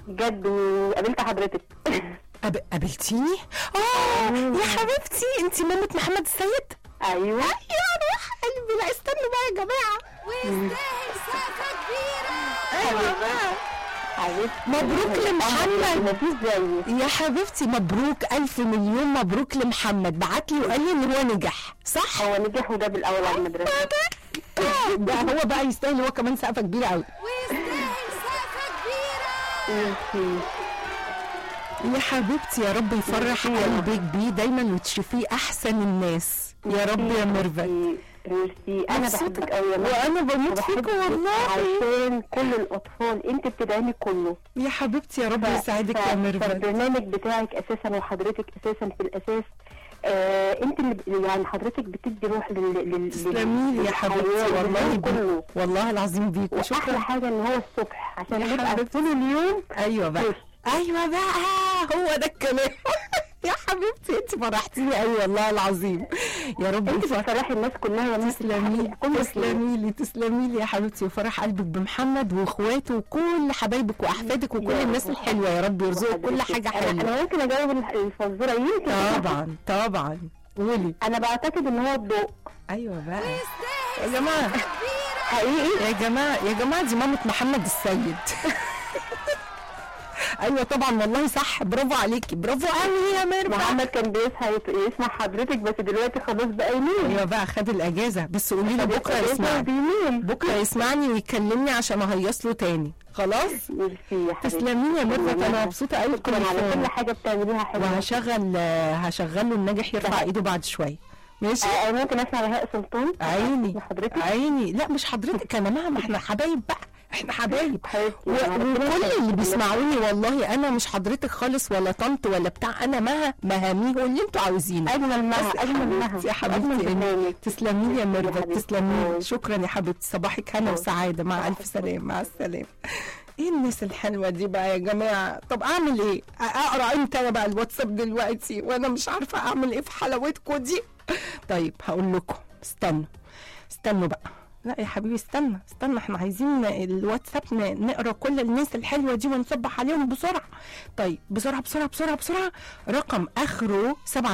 بجد وقابلت حضرتك قاب- قابلتيني اه يا حبيبتي انت مامة محمد السيد ايوه يا روح قلبي لا استنوا بقى يا جماعه ويستاهل سقفة كبيرة ايوه بقى حبيبتي مبروك لمحمد. مفيش زيي يا حبيبتي مبروك الف مليون مبروك لمحمد بعت لي وقال لي ان هو نجح صح هو نجح وجاب الاول على المدرسه ده هو بقى يستاهل هو كمان سقفه كبيره قوي ويستاهل سقفة كبيرة ميرسي. يا حبيبتي يا رب يفرح ميرسي يا قلبك بيه دايما وتشوفيه احسن الناس يا رب يا ميرفت ميرسي. ميرسي انا مبسوطة. بحبك قوي يا ميرفت. وانا بموت بحبك فيك والله عشان كل الاطفال انت بتدعمي كله يا حبيبتي يا رب يسعدك يا ميرفت البرنامج بتاعك اساسا وحضرتك اساسا في الاساس آه انت اللي ب- يعني حضرتك بتدي روح لل لل تسلمي لي يا حبيبتي للحياة والله والبرنامج بيك كله والله العظيم بيك واحلى وشكرا حاجه ان هو الصبح عشان يا نبقى حبيبتي. طول اليوم ايوه بقى بص. ايوه بقى هو ده الكلام يا حبيبتي انت فرحتيني قوي والله العظيم يا رب انت يفرح بتفرحي الناس كلها يا ميس تسلمي كل خير. تسلمي لي تسلمي لي يا حبيبتي وفرح قلبك بمحمد واخواته وكل حبايبك واحفادك وكل يا الناس رب. الحلوه يا رب يرزقك كل حاجه أنا- حلوه انا ممكن اجاوب الح- الفزوره يمكن طبعا طبعا قولي انا بعتقد ان هو الضوء ايوه بقى يا ويستاهل جماعه حقيقي يا جماعه يا جماعه دي مامة محمد السيد ايوه طبعا والله صح برافو عليكي برافو قوي يا ميرفت محمد كان بيصحى يت- يسمع حضرتك بس دلوقتي خلاص بقى يمين ايوه بقى خد الاجازه بس قولي له بكره يسمعني بيمين بكره يسمعني ويكلمني عشان اهيص له تاني خلاص ميرسي يا حبيبتي تسلمي لي يا ميرفت انا مبسوطه قوي شكرا على كل بتليفونك حاجه بتعمليها حلوه وهشغل هشغل له الناجح يرفع ايده بعد شويه ماشي آه، ممكن اسمع بهاء سلطان عيني حضرتك عيني لا مش حضرتك انا مع ما احنا حبايب بقى احنا حبايب حبيبتي و- أنا ربنا وكل اللي يخليك. بيسمعوني والله انا مش حضرتك خالص ولا طنط ولا بتاع انا مها مهاميه اللي انتوا عاوزينه اجمل مها بس اجمل مها حبيبتي يا أجمل حبيبتي برنامج. تسلمي لي يا ميرفت حبيبتي. تسلمي لي باي. شكرا يا حبيبتي صباحك هنا باي. وسعاده مع الف سلامه مع السلامه ايه الناس الحلوه دي بقى يا جماعه طب اعمل ايه اقرا امتى انا بقى الواتساب دلوقتي وانا مش عارفه اعمل ايه في حلاوتكم دي طيب هقول لكم استنوا استنوا بقى لا يا حبيبي استنى استنى احنا عايزين الواتساب ن- نقرا كل الناس الحلوه دي ونصبح عليهم بسرعه طيب بسرعه بسرعه بسرعه بسرعه رقم اخره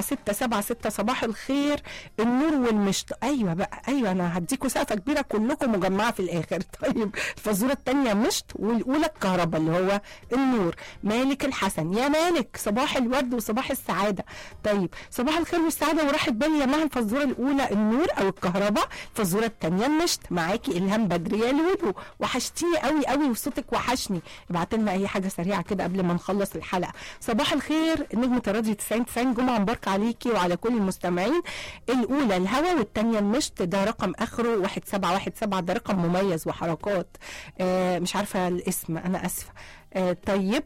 7676 صباح الخير النور والمشط ايوه بقى ايوه انا هديكوا سقفه كبيره كلكم مجمعه في الاخر طيب الفزوره الثانيه مشط والاولى الكهرباء اللي هو النور مالك الحسن يا مالك صباح الورد وصباح السعاده طيب صباح الخير والسعاده وراحت بالي يا مها الفزوره الاولى النور او الكهرباء الفزوره الثانيه المشط معاكي الهام بدريه لولو وحشتيني قوي قوي وصوتك وحشني ابعت لنا اي حاجه سريعه كده قبل ما نخلص الحلقه صباح الخير نجمه الراديو 90 90 جمعه مباركه عليكي وعلى كل المستمعين الاولى الهوا والثانيه المشط ده رقم اخره 1717 ده رقم مميز وحركات آه مش عارفه الاسم انا اسفه آه طيب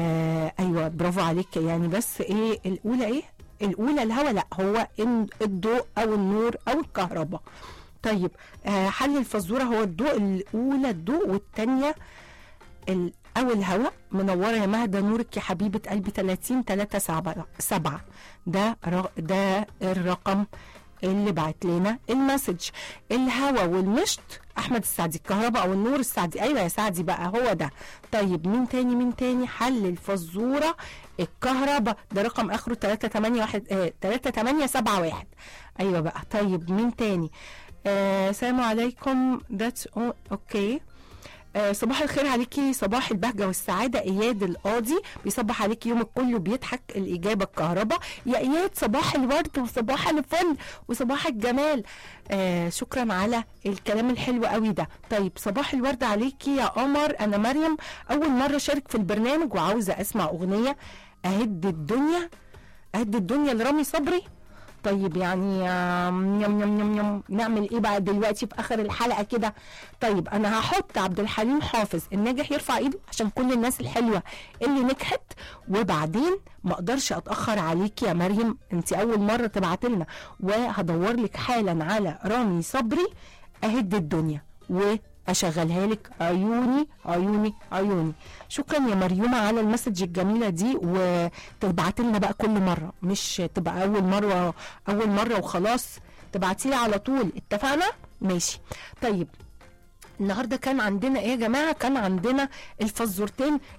آه ايوه برافو عليك يعني بس ايه الاولى ايه الاولى الهوا لا هو إن الضوء او النور او الكهرباء طيب آه حل الفزوره هو الضوء الاولى الضوء والثانيه ال- او الهواء منوره يا مهدة نورك يا حبيبه قلبي 30 3 7 7 ده ر- ده الرقم اللي بعت لنا المسج الهوا والمشط احمد السعدي الكهرباء او النور السعدي ايوه يا سعدي بقى هو ده طيب مين تاني مين تاني حل الفزوره الكهرباء ده رقم اخره 381 آه 3871 ايوه بقى طيب مين تاني آه السلام عليكم ذاتس اوكي آه صباح الخير عليكي صباح البهجة والسعادة إياد القاضي بيصبح عليكي يومك كله بيضحك الإجابة الكهرباء يا إياد صباح الورد وصباح الفل وصباح الجمال آه شكرا على الكلام الحلو قوي ده طيب صباح الورد عليكي يا قمر أنا مريم أول مرة أشارك في البرنامج وعاوزة أسمع أغنية أهد الدنيا أهد الدنيا لرامي صبري طيب يعني آم، يم يم يم يم نعمل ايه بقى دلوقتي في اخر الحلقه كده طيب انا هحط عبد الحليم حافظ الناجح يرفع ايده عشان كل الناس الحلوه اللي نجحت وبعدين ما اقدرش اتاخر عليكي يا مريم انت اول مره تبعت لنا وهدور لك حالا على رامي صبري اهد الدنيا واشغلها لك عيوني عيوني عيوني شكرا يا مريومه على المسج الجميله دي وتبعت لنا بقى كل مره مش تبقى اول مره اول مره وخلاص تبعتي لي على طول اتفقنا ماشي طيب النهارده كان عندنا ايه يا جماعه كان عندنا الفزورتين